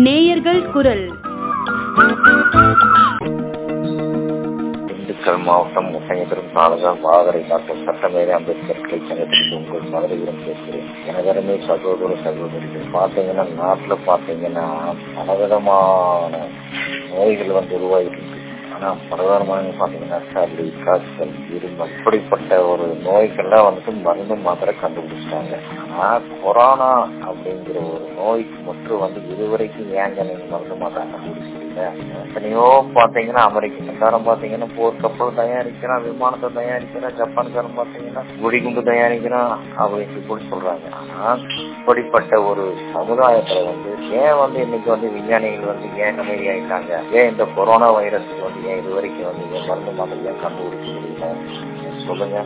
நேயர்கள் குரல் திண்டுக்கல் மாவட்டம் முசையபுரம் தாலுகா வாகரை டாக்டர் சட்டமேதை அம்பேத்கர் கிளை சங்கத்திற்கு உங்கள் மதுரையிடம் பேசுகிறேன் எனதருமை சகோதர சகோதரிகள் பார்த்தீங்கன்னா நாட்டில் பார்த்தீங்கன்னா பலவிதமான நோய்கள் வந்து உருவாகிட்டு இருக்கு ஆனா பிரதானமாக பாத்தீங்கன்னா சளி காய்ச்சல் இருமல் இப்படிப்பட்ட ஒரு நோய்க்கெல்லாம் வந்துட்டு மருந்து மாத்திரை கண்டுபிடிச்சிட்டாங்க ஆனா கொரோனா அப்படிங்கிற ஒரு நோய்க்கு மட்டும் வந்து இதுவரைக்கும் ஏங்க நீங்க மருந்து மாத்திரை கண்டுபிடிச்சிருக்கீங்க எத்தனையோ பாத்தீங்கன்னா அமெரிக்காரன் பாத்தீங்கன்னா போர் கப்பல் தயாரிக்கிறான் விமானத்தை தயாரிக்கிறான் ஜப்பான்காரன் பாத்தீங்கன்னா குடிகுண்டு தயாரிக்கிறான் அப்படின்னு கூட சொல்றாங்க ஆனா இப்படிப்பட்ட ஒரு சமுதாயத்துல வந்து ஏன் வந்து இன்னைக்கு வந்து விஞ்ஞானிகள் வந்து ஏன் அமைதி ஆயிட்டாங்க ஏன் இந்த கொரோனா வைரஸுக்கு வந்து ஏன் இது வரைக்கும் வந்து ஏன் மருந்து மாத்திரை ஏன் கண்டுபிடிக்க முடியல சொல்லுங்க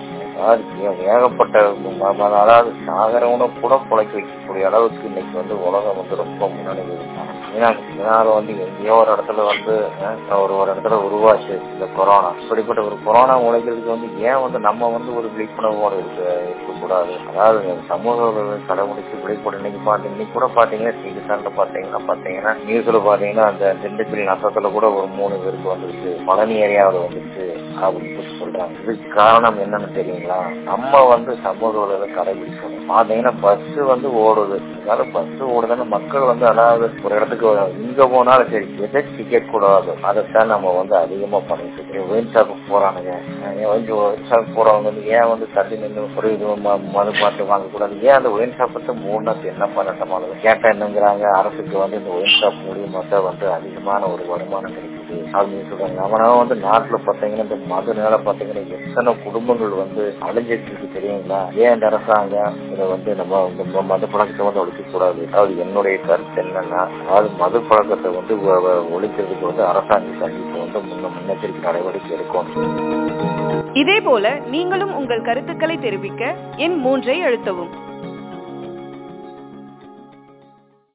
அதாவது ஏகப்பட்ட அதாவது சாகரவனை கூட குலைக்க வைக்கக்கூடிய அளவுக்கு இன்னைக்கு வந்து உலகம் வந்து ரொம்ப முன்னாடி இருக்காங்க இதனால வந்து எங்கேயோ ஒரு இடத்துல வந்து ஒரு ஒரு இடத்துல உருவாச்சு இந்த கொரோனா இப்படிப்பட்ட ஒரு கொரோனா உழைக்கிறதுக்கு வந்து ஏன் வந்து நம்ம வந்து ஒரு விழிப்புணர்வோடு இருக்க இருக்கக்கூடாது அதாவது சமூக கடைபிடிச்சு விழிப்புணர்வு இன்னைக்கு பாத்தீங்க இன்னைக்கு கூட பாத்தீங்கன்னா செய்தித்தாண்ட பாத்தீங்கன்னா பாத்தீங்கன்னா நியூஸ்ல பாத்தீங்கன்னா அந்த திண்டுக்கல் நசத்துல கூட ஒரு மூணு பேருக்கு வந்துருச்சு பழனி ஏரியாவில் வந்துருச்சு அப்படின்னு சொல்றாங்க இதுக்கு காரணம் என்னன்னு தெரியுங்களா நம்ம வந்து சமூக உலக கடைபிடிக்கணும் பாத்தீங்கன்னா பஸ் வந்து ஓடுது அதனால பஸ் ஓடுதுன்னு மக்கள் வந்து அதாவது ஒரு இடத்துக்கு இங்க போனாலும் சரி எதை டிக்கெட் கூடாது அதைத்தான் நம்ம வந்து அதிகமா பண்ணிட்டு இருக்கோம் ஒயின் ஷாப்புக்கு போறானுங்க ஒயின் ஷாப் போறவங்க வந்து ஏன் வந்து தள்ளி நின்று ஒரு இது மது பாட்டு வாங்கக்கூடாது ஏன் அந்த ஒயின் ஷாப்பத்தை மூணாத்து என்ன பண்ணட்டமானது கேட்டா என்னங்கிறாங்க அரசுக்கு வந்து இந்த ஒயின் ஷாப் மூலியமாக வந்து அதிகமான ஒரு வருமானம் கிடைக்குது அப்படின்னு சொல்றாங்க அவனால வந்து நாட்டுல பாத்தீங்கன்னா இந்த மதுனால பாத்தீங்கன்னா எத்தனை குடும்பங்கள் வந்து அழிஞ்சிட்டு இருக்கு தெரியுங்களா ஏன் இந்த அரசாங்கம் இதை வந்து நம்ம இந்த மது பழக்கத்தை வந்து ஒழிக்க கூடாது அதாவது என்னுடைய கருத்து என்னன்னா அதாவது மது பழக்கத்தை வந்து ஒழிக்கிறதுக்கு வந்து அரசாங்கம் கண்டிப்பா வந்து முன்ன முன்னெச்சரிக்கை நடவடிக்கை எடுக்கணும் இதே போல நீங்களும் உங்கள் கருத்துக்களை தெரிவிக்க எண் மூன்றை அழுத்தவும்